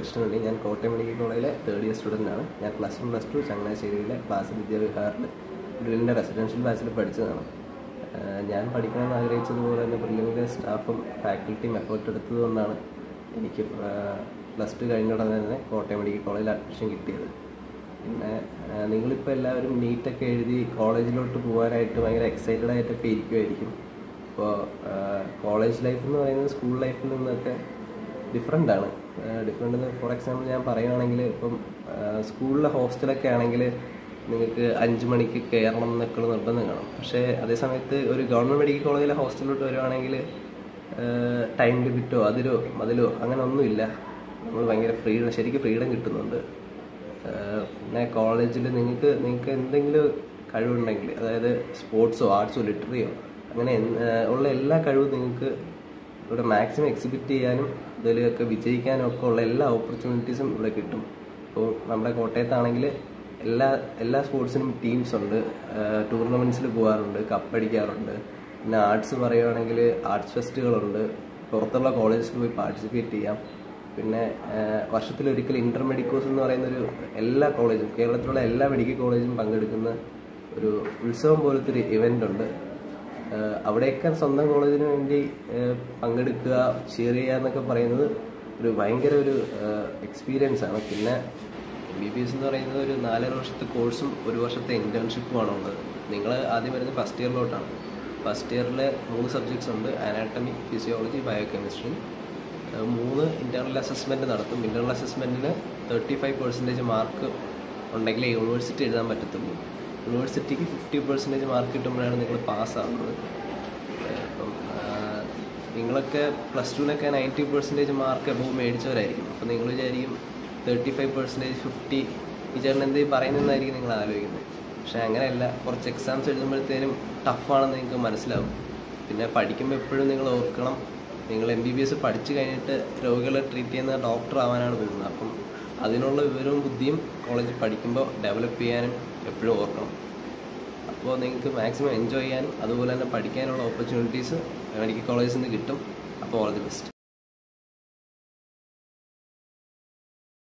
കൃഷ്ണനുണ്ണി ഞാൻ കോട്ടയം മെഡിക്കൽ കോളേജിലെ third year student ആണ് ഞാൻ പ്ലസ് വൺ പ്ലസ് ടു ചങ്ങനാശ്ശേരിയിലെ ക്ലാസ് വിദ്യാവിഹാറിൽ ബ്രില്ലിൻ്റെ റെസിഡൻഷ്യൽ ബാച്ചിൽ പഠിച്ചതാണ് ആഹ് ഞാൻ പഠിക്കണമെന്ന് ആഗ്രഹിച്ചതുപോലെ തന്നെ ബ്രില്ലിൻ്റെ സ്റ്റാഫും ഫാക്കൽറ്റിയും എഫേർട്ട് എടുത്തതുകൊണ്ടാണ് എനിക്ക് പ്ലസ് ടു കഴിഞ്ഞ ഉടനെ തന്നെ കോട്ടയം മെഡിക്കൽ കോളേജിൽ അഡ്മിഷൻ കിട്ടിയത് പിന്നെ ആഹ് നിങ്ങളിപ്പോൾ എല്ലാവരും നീറ്റൊക്കെ എഴുതി കോളേജിലോട്ട് പോകാനായിട്ട് ഭയങ്കര എക്സൈറ്റഡ് ആയിട്ടൊക്കെ ഇരിക്കുമായിരിക്കും ഇപ്പോൾ കോളേജ് ലൈഫ് എന്ന് പറയുന്നത് സ്കൂൾ ലൈഫിൽ നിന്നൊക്കെ ഡിഫറെൻ്റ് ആണ് ഡിഫറെൻ്റ് ഫോർ എക്സാമ്പിൾ ഞാൻ പറയുകയാണെങ്കിൽ ഇപ്പം സ്കൂളിലെ ഹോസ്റ്റലൊക്കെ ആണെങ്കിൽ നിങ്ങൾക്ക് അഞ്ച് മണിക്ക് കയറണം എന്നൊക്കെ നിർബന്ധം കാണും പക്ഷേ അതേ സമയത്ത് ഒരു ഗവൺമെൻറ് മെഡിക്കൽ കോളേജിലെ ഹോസ്റ്റലിലോട്ട് വരുവാണെങ്കിൽ ടൈം ലിമിറ്റോ അതിലോ അതിലോ അങ്ങനെ ഒന്നുമില്ല നമ്മൾ ഭയങ്കര ഫ്രീഡം ശരിക്കും ഫ്രീഡം കിട്ടുന്നുണ്ട് ആഹ് പിന്നെ കോളേജിൽ നിങ്ങൾക്ക് നിങ്ങൾക്ക് എന്തെങ്കിലും കഴിവുണ്ടെങ്കിൽ അതായത് സ്പോർട്സോ ആർട്സോ ലിറ്ററിയോ അങ്ങനെ എന്ത്- ആഹ് ഉള്ള എല്ലാ കഴിവും നിങ്ങൾക്ക് ഇവിടെ മാക്സിമം എക്സിബിറ്റ് ചെയ്യാനും ഇതിലൊക്കെ വിജയിക്കാനും ഒക്കെ ഉള്ള എല്ലാ ഓപ്പർച്യൂണിറ്റീസും ഇവിടെ കിട്ടും ഇപ്പോൾ നമ്മുടെ കോട്ടയത്താണെങ്കിൽ എല്ലാ എല്ലാ സ്പോർട്സിനും ടീംസ് ഉണ്ട് ടൂർണമെൻറ്റ്സിൽ പോകാറുണ്ട് കപ്പടിക്കാറുണ്ട് പിന്നെ ആർട്സ് പറയുവാണെങ്കിൽ ആർട്സ് ഫെസ്റ്റുകളുണ്ട് പുറത്തുള്ള കോളേജസിൽ പോയി പാർട്ടിസിപ്പേറ്റ് ചെയ്യാം പിന്നെ ആഹ് വർഷത്തിലൊരിക്കൽ ഇന്റർ മെഡിക്കോസ് എന്ന് പറയുന്ന ഒരു എല്ലാ കോളേജും കേരളത്തിലുള്ള എല്ലാ മെഡിക്കൽ കോളേജും പങ്കെടുക്കുന്ന ഒരു ഉത്സവം പോലത്തെ ഒരു ഇവന്റ് ഉണ്ട് ആഹ് അവിടെയൊക്കെ സ്വന്തം കോളേജിന് വേണ്ടി ആഹ് പങ്കെടുക്കുക cheer ചെയ്യുക എന്നൊക്കെ പറയുന്നത് ഒരു ഭയങ്കര ഒരു എക്സ്പീരിയൻസ് ആണ് പിന്നെ എം ബി ബി എസ് എന്ന് പറയുന്നത് ഒരു നാലര വർഷത്തെ കോഴ്സും ഒരു വർഷത്തെ ഇന്റേൺഷിപ്പുമാണ് ഉള്ളത് നിങ്ങൾ ആദ്യം വരുന്നത് ഫസ്റ്റ് ഇയറിലോട്ടാണ് ഫസ്റ്റ് ഇയറിൽ മൂന്ന് സബ്ജക്ട്സ് ഉണ്ട് അനാട്ടമി ഫിസിയോളജി ബയോകെമിസ്ട്രി ഏഹ് മൂന്ന് ഇന്റേണൽ അസസ്മെന്റ് നടത്തും ഇന്റേണൽ അസസ്മെന്റിന് തേർട്ടി ഫൈവ് പെർസെൻറ്റേജ് മാർക്ക് ഉണ്ടെങ്കിലേ യൂണിവേഴ്സിറ്റി എഴുതാൻ പറ്റത്തുള്ളൂ യൂണിവേഴ്സിറ്റിക്ക് ഫിഫ്റ്റി പെർസെൻറ്റേജ് മാർക്ക് കിട്ടുമ്പോഴാണ് നിങ്ങൾ പാസ്സാവുന്നത് ഏഹ് ഇപ്പം ആഹ് നിങ്ങളൊക്കെ പ്ലസ് ടുവിനൊക്കെ നയൻറ്റി പെർസെൻറ്റേജ് മാർക്ക് എബോവ് മേടിച്ചവരായിരിക്കും അപ്പം നിങ്ങൾ വിചാരിക്കും തേർട്ടി ഫൈവ് പെർസെൻറ്റേജ് ഫിഫ്റ്റി ഈ ചേട്ടൻ എന്ത് പറയുന്നതെന്നായിരിക്കും നിങ്ങൾ ആലോചിക്കുന്നത് പക്ഷേ അങ്ങനെയല്ല കുറച്ച് എക്സാംസ് എഴുതുമ്പോഴത്തേനും ടഫാണെന്ന് നിങ്ങൾക്ക് മനസ്സിലാവും പിന്നെ പഠിക്കുമ്പോൾ എപ്പോഴും നിങ്ങൾ ഓർക്കണം നിങ്ങൾ എം ബി ബി എസ് പഠിച്ചു കഴിഞ്ഞിട്ട് രോഗികളെ ട്രീറ്റ് ചെയ്യുന്ന ഡോക്ടർ ആവാനാണ് പോകുന്നത് അപ്പം അതിനുള്ള വിവരവും ബുദ്ധിയും കോളേജിൽ പഠിക്കുമ്പോൾ ഡെവലപ്പ് ചെയ്യാനും എപ്പോഴും ഓർക്കണം അപ്പോൾ നിങ്ങൾക്ക് മാക്സിമം എൻജോയ് ചെയ്യാനും അതുപോലെ തന്നെ പഠിക്കാനുള്ള ഓപ്പർച്യൂണിറ്റീസ് മെഡിക്കൽ കോളേജിൽ നിന്ന് കിട്ടും അപ്പോൾ ഓൾ ദി ബെസ്റ്റ്